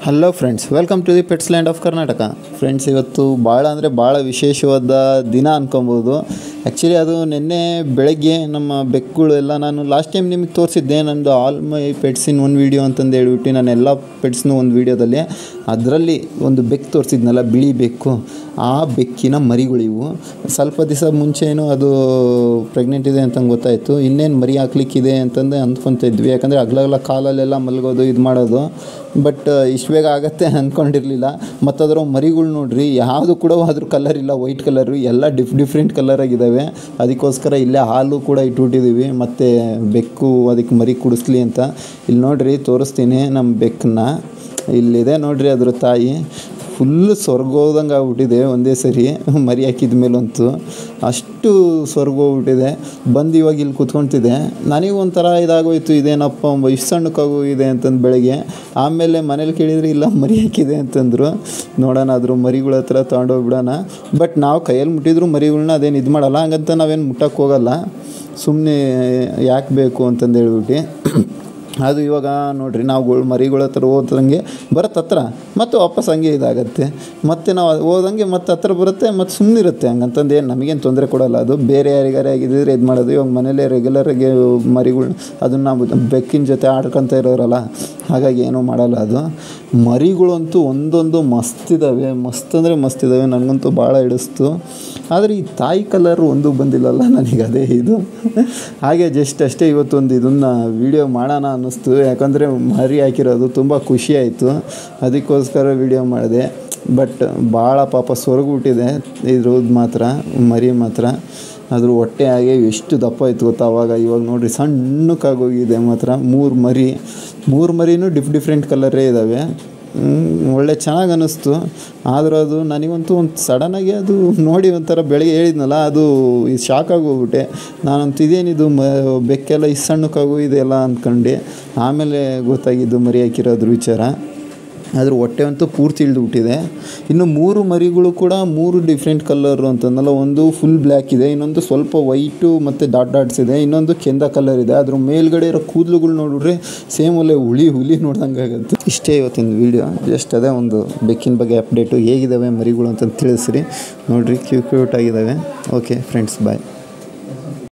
hello friends welcome to the pets land of Karnataka friends ಇವತ್ತು ಭಾಳ ಅಂದರೆ ಭಾಳ ವಿಶೇಷವಾದ ದಿನ ಅನ್ಕೊಬೋದು ಆ್ಯಕ್ಚುಲಿ ಅದು ನಿನ್ನೆ ಬೆಳಗ್ಗೆ ನಮ್ಮ ಬೆಕ್ಕುಗಳು ಎಲ್ಲ ನಾನು ಲಾಸ್ಟ್ ಟೈಮ್ ನಿಮಗೆ ತೋರಿಸಿದ್ದೆ ನಂದು ಆಲ್ ಮೈ ಪೆಟ್ಸಿನ ಒಂದು ವೀಡಿಯೋ ಅಂತಂದು ಹೇಳ್ಬಿಟ್ಟು ನಾನು ಎಲ್ಲ ಪೆಟ್ಸ್ನ ಒಂದು ವೀಡಿಯೋದಲ್ಲಿ ಅದರಲ್ಲಿ ಒಂದು ಬೆಕ್ಕು ತೋರಿಸಿದ್ನಲ್ಲ ಬಿಳಿ ಬೆಕ್ಕು ಆ ಬೆಕ್ಕಿನ ಮರಿಗಳಿವು ಸ್ವಲ್ಪ ದಿವಸ ಮುಂಚೆನೂ ಅದು ಪ್ರೆಗ್ನೆಂಟ್ ಇದೆ ಅಂತ ಗೊತ್ತಾಯಿತು ಇನ್ನೇನು ಮರಿ ಹಾಕ್ಲಿಕ್ಕಿದೆ ಅಂತಂದು ಅಂದ್ಕೊತ ಇದ್ವಿ ಯಾಕಂದರೆ ಹಗ್ಲಗ್ಲ ಕಾಲಲ್ಲೆಲ್ಲ ಮಲಗೋದು ಇದು ಮಾಡೋದು ಬಟ್ ಇಷ್ಟು ಬೇಗ ಆಗತ್ತೆ ಅಂದ್ಕೊಂಡಿರಲಿಲ್ಲ ಮತ್ತು ಅದರ ಮರಿಗಳು ನೋಡ್ರಿ ಯಾವುದು ಕೂಡ ಅದ್ರ ಕಲರ್ ಇಲ್ಲ ವೈಟ್ ಕಲರು ಎಲ್ಲ ಡಿಫ್ ಡಿಫ್ರೆಂಟ್ ಕಲರ್ ಆಗಿದ್ದಾವೆ ಅದಕ್ಕೋಸ್ಕರ ಇಲ್ಲೇ ಹಾಲು ಕೂಡ ಇಟ್ಬಿಟ್ಟಿದ್ದೀವಿ ಮತ್ತು ಬೆಕ್ಕು ಅದಕ್ಕೆ ಮರಿ ಕುಡಿಸ್ಲಿ ಅಂತ ಇಲ್ಲಿ ನೋಡ್ರಿ ತೋರಿಸ್ತೀನಿ ನಮ್ಮ ಬೆಕ್ಕನ್ನ ಇಲ್ಲಿದೆ ನೋಡ್ರಿ ಅದ್ರ ತಾಯಿ ಫುಲ್ಲು ಸ್ವರ್ಗೋದಂಗೆ ಆಗ್ಬಿಟ್ಟಿದೆ ಒಂದೇ ಸರಿ ಮರಿ ಹಾಕಿದ ಮೇಲಂತೂ ಅಷ್ಟು ಸ್ವರ್ಗ ಹೋಗ್ಬಿಟ್ಟಿದೆ ಬಂದು ಇವಾಗ ಇಲ್ಲಿ ಕೂತ್ಕೊಳ್ತಿದೆ ನನಗೆ ಒಂಥರ ಇದಾಗೋಯ್ತು ಇದೇನಪ್ಪ ಇಷ್ಟು ಸಣ್ಣಕ್ಕಾಗೋಗಿದೆ ಅಂತಂದು ಬೆಳಗ್ಗೆ ಆಮೇಲೆ ಮನೇಲಿ ಕೇಳಿದರೆ ಇಲ್ಲ ಮರಿ ಹಾಕಿದೆ ಅಂತಂದರು ನೋಡೋಣ ಅದ್ರ ಮರಿಗಳ ಹತ್ರ ತೊಗೊಂಡೋಗ್ಬಿಡೋಣ ಬಟ್ ನಾವು ಕೈಯಲ್ಲಿ ಮುಟ್ಟಿದ್ರು ಮರಿಗಳ್ನ ಅದೇನು ಇದು ಮಾಡಲ್ಲ ಹಂಗಂತ ನಾವೇನು ಮುಟ್ಟಕ್ಕೆ ಹೋಗಲ್ಲ ಸುಮ್ಮನೆ ಯಾಕೆ ಬೇಕು ಅಂತಂದು ಹೇಳ್ಬಿಟ್ಟು ಅದು ಇವಾಗ ನೋಡ್ರಿ ನಾವು ಮರಿಗಳ ಹತ್ರ ಹೋದಂಗೆ ಬರುತ್ತೆ ಹತ್ರ ಮತ್ತು ವಾಪಸ್ ಹಂಗೆ ಇದಾಗತ್ತೆ ಮತ್ತು ನಾವು ಹೋದಂಗೆ ಮತ್ತೆ ಹತ್ರ ಬರುತ್ತೆ ಮತ್ತು ಸುಮ್ಮನಿರುತ್ತೆ ಹಂಗಂತಂದು ಏನು ನಮಗೇನು ತೊಂದರೆ ಕೊಡಲ್ಲ ಅದು ಬೇರೆ ಯಾರಿಗಾರೆ ಆಗಿದ್ದರೆ ಇದು ಮಾಡೋದು ಇವಾಗ ಮನೇಲೇ ರೆಗ್ಯುಲರಾಗಿ ಮರಿಗಳ್ನ ಅದನ್ನು ನಾವು ಬೆಕ್ಕಿನ ಜೊತೆ ಆಡ್ಕೊತ ಇರೋರಲ್ಲ ಹಾಗಾಗಿ ಏನೂ ಮಾಡಲ್ಲ ಅದು ಮರಿಗಳಂತೂ ಒಂದೊಂದು ಮಸ್ತ್ ಇದ್ದಾವೆ ಮಸ್ತ್ ಅಂದರೆ ಮಸ್ತ್ ಇದ್ದಾವೆ ನನಗಂತೂ ಭಾಳ ಹಿಡಿಸ್ತು ಆದರೆ ಈ ತಾಯಿ ಕಲರ್ ಒಂದು ಬಂದಿಲ್ಲಲ್ಲ ನನಗೆ ಅದೇ ಇದು ಹಾಗೆ ಜಸ್ಟ್ ಅಷ್ಟೇ ಇವತ್ತೊಂದು ಇದನ್ನು ವೀಡಿಯೋ ಮಾಡೋಣ ಅನ್ನಿಸ್ತು ಯಾಕಂದರೆ ಮರಿ ಹಾಕಿರೋದು ತುಂಬ ಖುಷಿ ಆಯಿತು ಅದಕ್ಕೋಸ್ಕರ ವೀಡಿಯೋ ಮಾಡಿದೆ ಬಟ್ ಭಾಳ ಪಾಪ ಸೊರಗ್ಬಿಟ್ಟಿದೆ ಇದ್ರದ್ದು ಮಾತ್ರ ಮರಿ ಮಾತ್ರ ಅದ್ರ ಹೊಟ್ಟೆ ಹಾಗೆ ಎಷ್ಟು ದಪ್ಪ ಇತ್ತು ಗೊತ್ತಾ ಅವಾಗ ಇವಾಗ ನೋಡಿರಿ ಸಣ್ಣಕ್ಕಾಗೋಗಿದೆ ಮಾತ್ರ ಮೂರು ಮರಿ ಮೂರು ಮರಿನೂ ಡಿಫ್ ಡಿಫ್ರೆಂಟ್ ಕಲರೇ ಇದ್ದಾವೆ ಒಳ್ಳೆ ಚೆನ್ನಾಗಿ ಅನ್ನಿಸ್ತು ಆದರೂ ಅದು ನನಗಂತೂ ಒಂದು ಸಡನ್ನಾಗಿ ಅದು ನೋಡಿ ಒಂಥರ ಬೆಳಗ್ಗೆ ಹೇಳಿದ್ನಲ್ಲ ಅದು ಶಾಕ್ ಆಗೋಗ್ಬಿಟ್ಟೆ ನಾನಂತೂ ಇದೇನಿದು ಮ ಬೆಕ್ಕೆಲ್ಲ ಇಷ್ಟು ಸಣ್ಣಕ್ಕಾಗೋ ಇದೆಯಲ್ಲ ಅಂದ್ಕೊಂಡು ಆಮೇಲೆ ಗೊತ್ತಾಗಿದ್ದು ಮರಿ ಹಾಕಿರೋದ್ರ ವಿಚಾರ ಅದ್ರ ಹೊಟ್ಟೆ ಅಂತೂ ಪೂರ್ತಿ ಇಳಿದುಬಿಟ್ಟಿದೆ ಇನ್ನು ಮೂರು ಮರಿಗಳು ಕೂಡ ಮೂರು ಡಿಫ್ರೆಂಟ್ ಕಲರು ಅಂತಂದಲ್ಲ ಒಂದು ಫುಲ್ ಬ್ಲ್ಯಾಕ್ ಇದೆ ಇನ್ನೊಂದು ಸ್ವಲ್ಪ ವೈಟು ಮತ್ತು ಡಾಟ್ ಡಾಟ್ಸ್ ಇದೆ ಇನ್ನೊಂದು ಕೆಂದ ಕಲರ್ ಇದೆ ಅದ್ರ ಮೇಲ್ಗಡೆ ಇರೋ ಕೂದಲುಗಳು ನೋಡಿದ್ರೆ ಸೇಮ್ ಒಳ್ಳೆ ಹುಳಿ ಹುಲಿ ನೋಡ್ದಂಗೆ ಆಗುತ್ತೆ ಇಷ್ಟೇ ಇವತ್ತಿನ ವೀಡಿಯೋ ಜಸ್ಟ್ ಅದೇ ಒಂದು ಬೆಕ್ಕಿನ ಬಗ್ಗೆ ಅಪ್ಡೇಟು ಹೇಗಿದ್ದಾವೆ ಮರಿಗಳು ಅಂತ ತಿಳಿಸ್ರಿ ನೋಡಿರಿ ಕ್ಯೂ ಕ್ಯೂಟ್ ಆಗಿದ್ದಾವೆ ಓಕೆ ಫ್ರೆಂಡ್ಸ್ ಬಾಯ್